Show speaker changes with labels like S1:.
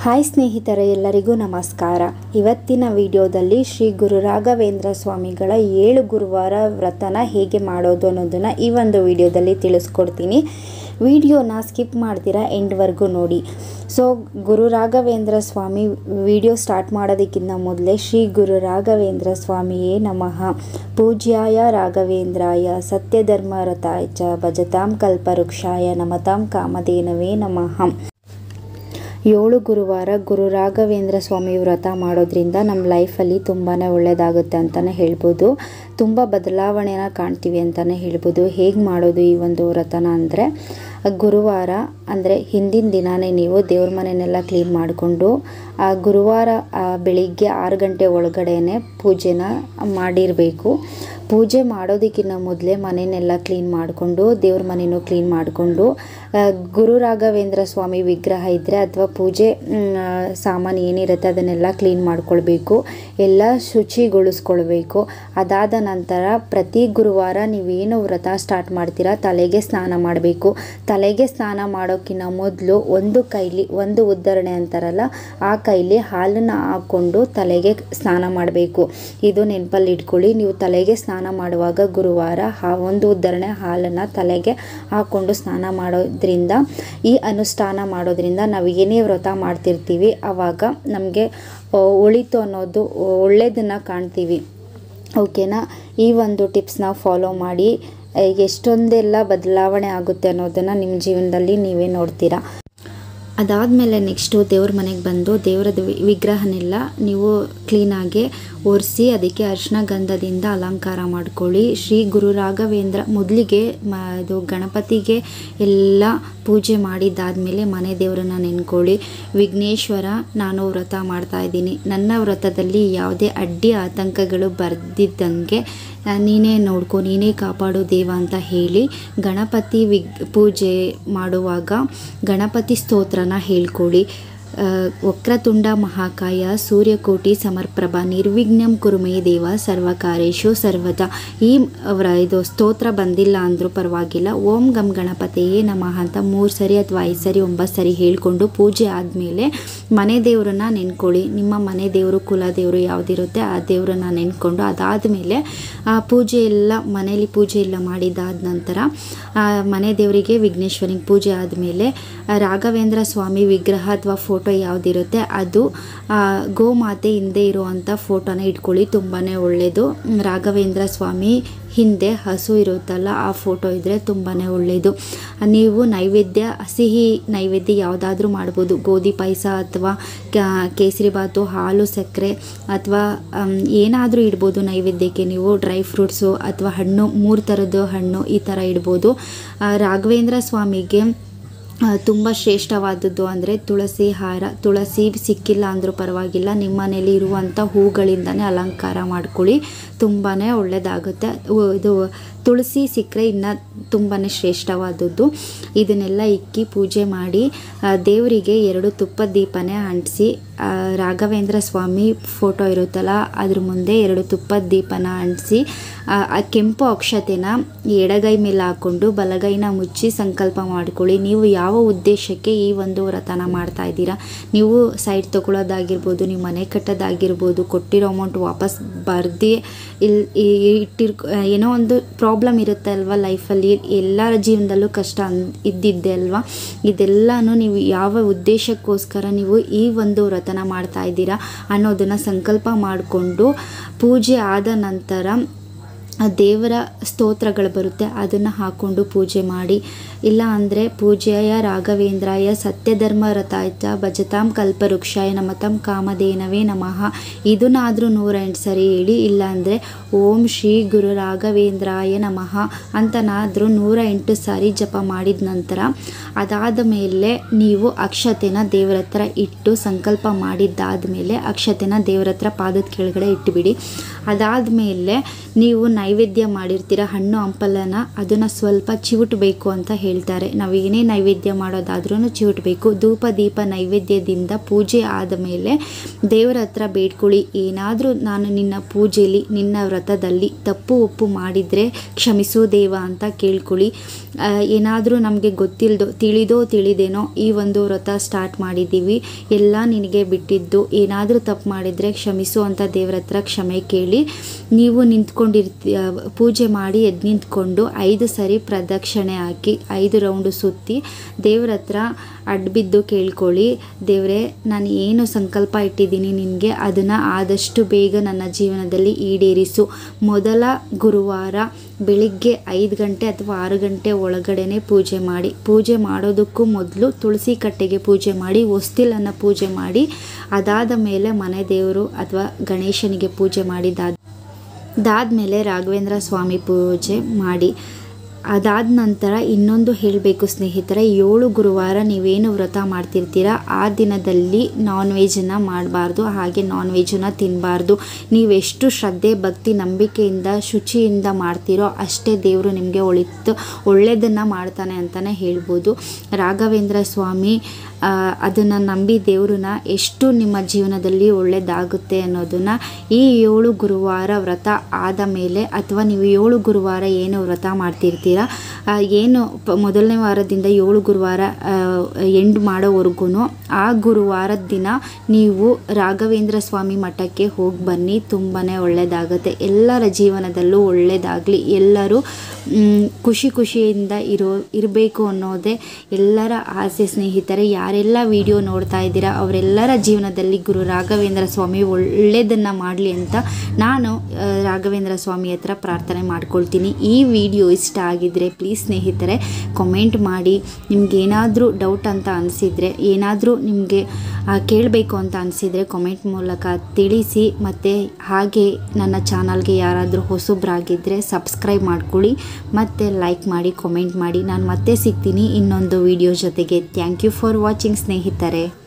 S1: hi ಸ್ನೇಹಿತರೆ ಎಲ್ಲರಿಗೂ ನಮಸ್ಕಾರ ಇವತ್ತಿನ ವಿಡಿಯೋದಲ್ಲಿ ಶ್ರೀ ಗುರು ರಾಘವೇಂದ್ರ ಸ್ವಾಮಿಗಳ ಏಳು ಗುರುವಾರ ವ್ರತನ ಹೇಗೆ ಮಾಡೋದು ಅನ್ನೋದನ್ನು ಈ ಒಂದು ವಿಡಿಯೋದಲ್ಲಿ ತಿಳಿಸ್ಕೊಡ್ತೀನಿ ವಿಡಿಯೋನ ಸ್ಕಿಪ್ ಮಾಡ್ತೀರಾ ಎಂಡ್ವರೆಗೂ ನೋಡಿ so Guru Raghavendra Swami video start ಮಾಡೋದಕ್ಕಿಂತ ಮೊದಲೇ ಶ್ರೀ ಗುರು ರಾಘವೇಂದ್ರ ಸ್ವಾಮಿಯೇ ನಮಃ ಪೂಜ್ಯಾಯ ರಾಘವೇಂದ್ರಾಯ ಸತ್ಯಧರ್ಮರತಾಯ ಚ ಭಜತಾಂ ಕಲ್ಪವೃಕ್ಷಾಯ ನಮತಾಂ ಕಾಮಧೇನವೇ ನಮಃ ಏಳು ಗುರುವಾರ ಗುರು ರಾಘವೇಂದ್ರ ಸ್ವಾಮಿ ವ್ರತ ಮಾಡೋದ್ರಿಂದ ನಮ್ಮ ಲೈಫಲ್ಲಿ ತುಂಬಾ ಒಳ್ಳೆಯದಾಗುತ್ತೆ ಅಂತಲೇ ಹೇಳ್ಬೋದು ತುಂಬ ಬದಲಾವಣೆನ ಕಾಣ್ತೀವಿ ಅಂತಲೇ ಹೇಳ್ಬೋದು ಹೇಗೆ ಮಾಡೋದು ಈ ಒಂದು ವ್ರತನ ಅಂದರೆ ಗುರುವಾರ ಅಂದರೆ ಹಿಂದಿನ ದಿನಾನೇ ನೀವು ದೇವ್ರ ಮನೆಯನ್ನೆಲ್ಲ ಕ್ಲೀನ್ ಮಾಡಿಕೊಂಡು ಆ ಗುರುವಾರ ಆ ಬೆಳಿಗ್ಗೆ ಆರು ಗಂಟೆ ಒಳಗಡೆನೆ ಪೂಜೆನ ಮಾಡಿರಬೇಕು ಪೂಜೆ ಮಾಡೋದಕ್ಕಿಂತ ಮೊದಲೇ ಮನೆಯನ್ನೆಲ್ಲ ಕ್ಲೀನ್ ಮಾಡಿಕೊಂಡು ದೇವ್ರ ಮನೆಯೂ ಕ್ಲೀನ್ ಮಾಡಿಕೊಂಡು ಗುರು ರಾಘವೇಂದ್ರ ಸ್ವಾಮಿ ವಿಗ್ರಹ ಇದ್ದರೆ ಅಥವಾ ಪೂಜೆ ಸಾಮಾನು ಏನಿರುತ್ತೆ ಅದನ್ನೆಲ್ಲ ಕ್ಲೀನ್ ಮಾಡ್ಕೊಳ್ಬೇಕು ಎಲ್ಲ ಶುಚಿಗೊಳಿಸ್ಕೊಳ್ಬೇಕು ಅದಾದ ನಂತರ ಪ್ರತಿ ಗುರುವಾರ ನೀವೇನು ವ್ರತ ಸ್ಟಾರ್ಟ್ ಮಾಡ್ತೀರಾ ತಲೆಗೆ ಸ್ನಾನ ಮಾಡಬೇಕು ತಲೆಗೆ ಸ್ನಾನ ಮಾಡೋಕ್ಕಿಂತ ಮೊದಲು ಒಂದು ಕೈಲಿ ಒಂದು ಉದ್ಧರಣೆ ಅಂತಾರಲ್ಲ ಆ ಕೈಲಿ ಹಾಲನ್ನು ಹಾಕ್ಕೊಂಡು ತಲೆಗೆ ಸ್ನಾನ ಮಾಡಬೇಕು ಇದು ನೆನಪಲ್ಲಿ ಇಟ್ಕೊಳ್ಳಿ ನೀವು ತಲೆಗೆ ಸ್ನಾನ ಮಾಡುವಾಗ ಗುರುವಾರ ಆ ಒಂದು ಉದ್ಧರಣೆ ಹಾಲನ್ನು ತಲೆಗೆ ಹಾಕ್ಕೊಂಡು ಸ್ನಾನ ಮಾಡೋದ್ರಿಂದ ಈ ಅನುಷ್ಠಾನ ಮಾಡೋದ್ರಿಂದ ನಾವು ಏನೇ ವ್ರತ ಮಾಡ್ತಿರ್ತೀವಿ ಆವಾಗ ನಮಗೆ ಒಳಿತು ಅನ್ನೋದು ಒಳ್ಳೆಯದನ್ನು ಕಾಣ್ತೀವಿ ಓಕೆನಾ ಈ ಒಂದು ಟಿಪ್ಸ್ನ ಫಾಲೋ ಮಾಡಿ ಎಷ್ಟೊಂದೆಲ್ಲ ಬದಲಾವಣೆ ಆಗುತ್ತೆ ಅನ್ನೋದನ್ನು ನಿಮ್ಮ ಜೀವನದಲ್ಲಿ ನೀವೇ ನೋಡ್ತೀರಾ ಅದಾದಮೇಲೆ ನೆಕ್ಸ್ಟು ದೇವ್ರ ಮನೆಗೆ ಬಂದು ದೇವರದ ವಿಗ್ರಹನೆಲ್ಲ ನೀವು ಕ್ಲೀನಾಗಿ ಒರೆಸಿ ಅದಕ್ಕೆ ಅರಿಶಿನ ಗಂಧದಿಂದ ಅಲಂಕಾರ ಮಾಡ್ಕೊಳ್ಳಿ ಶ್ರೀ ಗುರು ರಾಘವೇಂದ್ರ ಮೊದಲಿಗೆ ಮ ಇದು ಗಣಪತಿಗೆ ಎಲ್ಲ ಪೂಜೆ ಮಾಡಿದ್ದಾದಮೇಲೆ ಮನೆ ದೇವರನ್ನ ನೆನ್ಕೊಳ್ಳಿ ವಿಘ್ನೇಶ್ವರ ನಾನು ವ್ರತ ಮಾಡ್ತಾ ಇದ್ದೀನಿ ನನ್ನ ವ್ರತದಲ್ಲಿ ಯಾವುದೇ ಅಡ್ಡಿ ಆತಂಕಗಳು ಬರ್ದಿದ್ದಂಗೆ ನೀನೇ ನೋಡ್ಕೊ ನೀನೇ ಕಾಪಾಡು ದೇವ ಅಂತ ಹೇಳಿ ಗಣಪತಿ ವಿಗ್ ಪೂಜೆ ಮಾಡುವಾಗ ಗಣಪತಿ ಸ್ತೋತ್ರನ ಹೇಳ್ಕೊಳ್ಳಿ ವಕ್ರತುಂಡ ಮಹಾಕಾಯ ಸೂರ್ಯಕೋಟಿ ಸಮರ್ಪ್ರಭ ನಿರ್ವಿಘ್ನಂ ಕುರುಮೇ ದೇವ ಸರ್ವಕಾರೇಶು ಸರ್ವದ ಈ ಅವರ ಇದು ಸ್ತೋತ್ರ ಬಂದಿಲ್ಲ ಅಂದರೂ ಪರವಾಗಿಲ್ಲ ಓಂ ಗಂ ಗಣಪತಿಯೇ ನಮಃ ಅಂತ ಮೂರು ಸರಿ ಅಥವಾ ಐದು ಸರಿ ಒಂಬತ್ತು ಸರಿ ಹೇಳ್ಕೊಂಡು ಪೂಜೆ ಆದಮೇಲೆ ಮನೆ ದೇವರನ್ನ ನೆನ್ಕೊಳ್ಳಿ ನಿಮ್ಮ ಮನೆ ದೇವರು ಕುಲ ದೇವರು ಯಾವುದಿರುತ್ತೆ ಆ ದೇವರನ್ನ ನೆನ್ಕೊಂಡು ಅದಾದಮೇಲೆ ಆ ಪೂಜೆ ಎಲ್ಲ ಮನೇಲಿ ಪೂಜೆ ಎಲ್ಲ ಮಾಡಿದಾದ ನಂತರ ಮನೆ ದೇವರಿಗೆ ವಿಘ್ನೇಶ್ವರಿಗೆ ಪೂಜೆ ಆದಮೇಲೆ ರಾಘವೇಂದ್ರ ಸ್ವಾಮಿ ವಿಗ್ರಹ ಅಥವಾ ಫೋಟೋ ಯಾವುದಿರುತ್ತೆ ಅದು ಗೋಮಾತೆ ಹಿಂದೆ ಇರುವಂಥ ಫೋಟೋನ ಇಟ್ಕೊಳ್ಳಿ ತುಂಬಾ ಒಳ್ಳೆಯದು ರಾಘವೇಂದ್ರ ಸ್ವಾಮಿ ಹಿಂದೆ ಹಸು ಇರುತ್ತಲ್ಲ ಆ ಫೋಟೋ ಇದ್ದರೆ ತುಂಬಾ ಒಳ್ಳೆಯದು ನೀವು ನೈವೇದ್ಯ ಸಿಹಿ ನೈವೇದ್ಯ ಯಾವುದಾದ್ರೂ ಮಾಡ್ಬೋದು ಗೋಧಿ ಪಾಯಸ ಅಥವಾ ಕೇಸರಿ ಬಾತು ಹಾಲು ಸಕ್ಕರೆ ಅಥವಾ ಏನಾದರೂ ಇಡ್ಬೋದು ನೈವೇದ್ಯಕ್ಕೆ ನೀವು ಡ್ರೈ ಫ್ರೂಟ್ಸು ಅಥವಾ ಹಣ್ಣು ಮೂರು ಥರದ್ದು ಹಣ್ಣು ಈ ಥರ ಇಡ್ಬೋದು ರಾಘವೇಂದ್ರ ಸ್ವಾಮಿಗೆ ತುಂಬ ಶ್ರೇಷ್ಠವಾದದ್ದು ಅಂದರೆ ತುಳಸಿ ಹಾರ ತುಳಸಿ ಸಿಕ್ಕಿಲ್ಲ ಅಂದರೂ ಪರವಾಗಿಲ್ಲ ನಿಮ್ಮ ಮನೇಲಿ ಇರುವಂಥ ಹೂಗಳಿಂದನೇ ಅಲಂಕಾರ ಮಾಡ್ಕೊಳ್ಳಿ ತುಂಬಾ ಒಳ್ಳೆಯದಾಗುತ್ತೆ ಇದು ತುಳಸಿ ಸಿಕ್ಕರೆ ಇನ್ನು ತುಂಬಾ ಶ್ರೇಷ್ಠವಾದದ್ದು ಇದನ್ನೆಲ್ಲ ಇಕ್ಕಿ ಪೂಜೆ ಮಾಡಿ ದೇವರಿಗೆ ಎರಡು ತುಪ್ಪದ ದೀಪನೇ ಅಂಟಿಸಿ ರಾಘವೇಂದ್ರ ಸ್ವಾಮಿ ಫೋಟೋ ಇರುತ್ತಲ್ಲ ಅದ್ರ ಮುಂದೆ ಎರಡು ತುಪ್ಪದ ದೀಪನ ಅಂಟಿಸಿ ಆ ಕೆಂಪು ಅಕ್ಷತೆನ ಎಡಗೈ ಮೇಲೆ ಹಾಕ್ಕೊಂಡು ಬಲಗೈನ ಮುಚ್ಚಿ ಸಂಕಲ್ಪ ಮಾಡ್ಕೊಳ್ಳಿ ನೀವು ಯಾವ ಉದ್ದೇಶಕ್ಕೆ ಈ ಒಂದು ವ್ರತನ ಮಾಡ್ತಾ ಇದ್ದೀರಾ ನೀವು ಸೈಡ್ ತೊಗೊಳೋದಾಗಿರ್ಬೋದು ನೀವು ಮನೆ ಕಟ್ಟೋದಾಗಿರ್ಬೋದು ಕೊಟ್ಟಿರೋ ಅಮೌಂಟ್ ವಾಪಸ್ ಬರ್ದಿ ಇಲ್ಲಿ ಇಟ್ಟಿರ್ ಏನೋ ಒಂದು ಪ್ರಾಬ್ಲಮ್ ಇರುತ್ತೆ ಅಲ್ವಾ ಲೈಫಲ್ಲಿ ಎಲ್ಲರ ಜೀವನದಲ್ಲೂ ಕಷ್ಟ ಇದ್ದಿದ್ದೆ ಅಲ್ವಾ ಇದೆಲ್ಲನೂ ನೀವು ಯಾವ ಉದ್ದೇಶಕ್ಕೋಸ್ಕರ ನೀವು ಈ ಒಂದು ವ್ರತನ ಮಾಡ್ತಾ ಇದ್ದೀರಾ ಅನ್ನೋದನ್ನು ಸಂಕಲ್ಪ ಮಾಡಿಕೊಂಡು ಪೂಜೆ ಆದ ನಂತರ ದೇವರ ಸ್ತೋತ್ರಗಳು ಬರುತ್ತೆ ಅದನ್ನು ಹಾಕ್ಕೊಂಡು ಪೂಜೆ ಮಾಡಿ ಇಲ್ಲ ಅಂದರೆ ಪೂಜೆಯ ರಾಘವೇಂದ್ರಾಯ ಸತ್ಯಧರ್ಮ ರಥಾಯ್ತ ಭಜತಾಂ ಕಲ್ಪವೃಕ್ಷಾಯ ನಮತಂ ಕಾಮಧೇನವೇ ನಮಃ ಇದನ್ನಾದರೂ ನೂರೆಂಟು ಸರಿ ಹೇಳಿ ಇಲ್ಲಾಂದರೆ ಓಂ ಶ್ರೀ ಗುರು ರಾಘವೇಂದ್ರಾಯ ನಮಃ ಅಂತನಾದರೂ ನೂರ ಎಂಟು ಸಾರಿ ಜಪ ಮಾಡಿದ ನಂತರ ಅದಾದ ಮೇಲೆ ನೀವು ಅಕ್ಷತೆನ ದೇವರ ಹತ್ರ ಇಟ್ಟು ಸಂಕಲ್ಪ ಮಾಡಿದ್ದಾದ ಮೇಲೆ ಅಕ್ಷತೆನ ದೇವರ ಹತ್ರ ಪಾದದ ಕೆಳಗಡೆ ಇಟ್ಟುಬಿಡಿ ಅದಾದ ಮೇಲೆ ನೀವು ನೈವೇದ್ಯ ಮಾಡಿರ್ತೀರ ಹಣ್ಣು ಹಂಪಲನ ಅದನ್ನು ಸ್ವಲ್ಪ ಚಿವುಟಬೇಕು ಅಂತ ಹೇಳ್ತಾರೆ ನಾವು ಏನೇ ನೈವೇದ್ಯ ಮಾಡೋದಾದ್ರೂ ಚಿವುಟಬೇಕು ಧೂಪ ದೀಪ ನೈವೇದ್ಯದಿಂದ ಪೂಜೆ ಆದ ಮೇಲೆ ದೇವರ ಹತ್ರ ಬೇಡ್ಕೊಳ್ಳಿ ಏನಾದರೂ ನಾನು ನಿನ್ನ ಪೂಜೆಯಲ್ಲಿ ನಿನ್ನ ವ್ರತದಲ್ಲಿ ತಪ್ಪು ಒಪ್ಪು ಮಾಡಿದರೆ ಕ್ಷಮಿಸು ದೇವ ಅಂತ ಕೇಳ್ಕೊಳ್ಳಿ ಏನಾದರೂ ನಮಗೆ ಗೊತ್ತಿಲ್ಲದೋ ತಿಳಿದೋ ತಿಳಿದೇನೋ ಈ ಒಂದು ವ್ರತ ಸ್ಟಾರ್ಟ್ ಮಾಡಿದ್ದೀವಿ ಎಲ್ಲ ನಿನಗೆ ಬಿಟ್ಟಿದ್ದು ಏನಾದರೂ ತಪ್ಪು ಮಾಡಿದರೆ ಕ್ಷಮಿಸು ಅಂತ ದೇವರ ಹತ್ರ ಕ್ಷಮೆ ಕೇಳಿ ನೀವು ನಿಂತ್ಕೊಂಡಿರ್ತಿ ಪೂಜೆ ಮಾಡಿ ಎದ್ದು ನಿಂತ್ಕೊಂಡು ಐದು ಸರಿ ಪ್ರದಕ್ಷಿಣೆ ಹಾಕಿ ಐದು ರೌಂಡು ಸುತ್ತಿ ದೇವ್ರ ಹತ್ರ ಅಡ್ಬಿದ್ದು ಕೇಳ್ಕೊಳ್ಳಿ ದೇವರೇ ನಾನು ಏನು ಸಂಕಲ್ಪ ಇಟ್ಟಿದ್ದೀನಿ ನಿನಗೆ ಅದನ್ನು ಆದಷ್ಟು ಬೇಗ ನನ್ನ ಜೀವನದಲ್ಲಿ ಈಡೇರಿಸು ಮೊದಲ ಗುರುವಾರ ಬೆಳಿಗ್ಗೆ ಐದು ಗಂಟೆ ಅಥವಾ ಆರು ಗಂಟೆ ಒಳಗಡೆನೆ ಪೂಜೆ ಮಾಡಿ ಪೂಜೆ ಮಾಡೋದಕ್ಕೂ ಮೊದಲು ತುಳಸಿ ಕಟ್ಟೆಗೆ ಪೂಜೆ ಮಾಡಿ ಹೊಸ್ತಿಲನ್ನು ಪೂಜೆ ಮಾಡಿ ಅದಾದ ಮೇಲೆ ಮನೆ ದೇವರು ಅಥವಾ ಗಣೇಶನಿಗೆ ಪೂಜೆ ಮಾಡಿದಾದ ಅದಾದಮೇಲೆ ರಾಘವೇಂದ್ರ ಸ್ವಾಮಿ ಪೂಜೆ ಮಾಡಿ ಅದಾದ ನಂತರ ಇನ್ನೊಂದು ಹೇಳಬೇಕು ಸ್ನೇಹಿತರೆ ಏಳು ಗುರುವಾರ ನೀವೇನು ವ್ರತ ಮಾಡ್ತಿರ್ತೀರ ಆ ದಿನದಲ್ಲಿ ನಾನ್ ವೆಜನ್ನು ಮಾಡಬಾರ್ದು ಹಾಗೆ ನಾನ್ ವೆಜನ್ನು ತಿನ್ನಬಾರ್ದು ನೀವೆಷ್ಟು ಶ್ರದ್ಧೆ ಭಕ್ತಿ ನಂಬಿಕೆಯಿಂದ ಶುಚಿಯಿಂದ ಮಾಡ್ತೀರೋ ಅಷ್ಟೇ ದೇವರು ನಿಮಗೆ ಒಳಿತು ಒಳ್ಳೆಯದನ್ನು ಮಾಡ್ತಾನೆ ಅಂತಲೇ ಹೇಳ್ಬೋದು ರಾಘವೇಂದ್ರ ಸ್ವಾಮಿ ಅದನ್ನು ನಂಬಿ ದೇವ್ರನ್ನ ಎಷ್ಟು ನಿಮ್ಮ ಜೀವನದಲ್ಲಿ ಒಳ್ಳೆಯದಾಗುತ್ತೆ ಅನ್ನೋದನ್ನು ಈ ಏಳು ಗುರುವಾರ ವ್ರತ ಆದ ಮೇಲೆ ಅಥವಾ ನೀವು ಏಳು ಗುರುವಾರ ಏನು ವ್ರತ ಮಾಡ್ತಿರ್ತೀರ ಏನು ಪ ಮೊದಲನೇ ವಾರದಿಂದ ಏಳು ಗುರುವಾರ ಎಂಡ್ ಮಾಡೋವರೆಗೂ ಆ ಗುರುವಾರದ ದಿನ ನೀವು ರಾಘವೇಂದ್ರ ಸ್ವಾಮಿ ಮಠಕ್ಕೆ ಹೋಗಿ ಬನ್ನಿ ತುಂಬಾ ಒಳ್ಳೆಯದಾಗುತ್ತೆ ಎಲ್ಲರ ಜೀವನದಲ್ಲೂ ಒಳ್ಳೆಯದಾಗಲಿ ಎಲ್ಲರೂ ಖುಷಿ ಖುಷಿಯಿಂದ ಇರೋ ಇರಬೇಕು ಅನ್ನೋದೇ ಎಲ್ಲರ ಆಸೆ ಸ್ನೇಹಿತರೆ ಯಾರೆಲ್ಲ ವಿಡಿಯೋ ನೋಡ್ತಾ ಇದ್ದೀರಾ ಅವರೆಲ್ಲರ ಜೀವನದಲ್ಲಿ ಗುರು ರಾಘವೇಂದ್ರ ಸ್ವಾಮಿ ಒಳ್ಳೆಯದನ್ನು ಮಾಡಲಿ ಅಂತ ನಾನು ರಾಘವೇಂದ್ರ ಸ್ವಾಮಿ ಹತ್ರ ಪ್ರಾರ್ಥನೆ ಮಾಡ್ಕೊಳ್ತೀನಿ ಈ ವಿಡಿಯೋ ಇಷ್ಟ ಆಗಿದ್ದರೆ ಪ್ಲೀಸ್ ಸ್ನೇಹಿತರೆ ಕಮೆಂಟ್ ಮಾಡಿ ನಿಮ್ಗೇನಾದರೂ ಡೌಟ್ ಅಂತ ಅನಿಸಿದರೆ ಏನಾದರೂ ನಿಮಗೆ ಕೇಳಬೇಕು ಅಂತ ಅನಿಸಿದರೆ ಕಮೆಂಟ್ ಮೂಲಕ ತಿಳಿಸಿ ಮತ್ತು ಹಾಗೆ ನನ್ನ ಚಾನಲ್ಗೆ ಯಾರಾದರೂ ಹೊಸಬ್ರಾಗಿದ್ದರೆ ಸಬ್ಸ್ಕ್ರೈಬ್ ಮಾಡ್ಕೊಳ್ಳಿ ಮತ್ತು ಲೈಕ್ ಮಾಡಿ ಕಮೆಂಟ್ ಮಾಡಿ ನಾನು ಮತ್ತೆ ಸಿಗ್ತೀನಿ ಇನ್ನೊಂದು ವಿಡಿಯೋ ಜೊತೆಗೆ ಥ್ಯಾಂಕ್ ಯು ಫಾರ್ ವಾಚಿಂಗ್ ಸ್ನೇಹಿತರೆ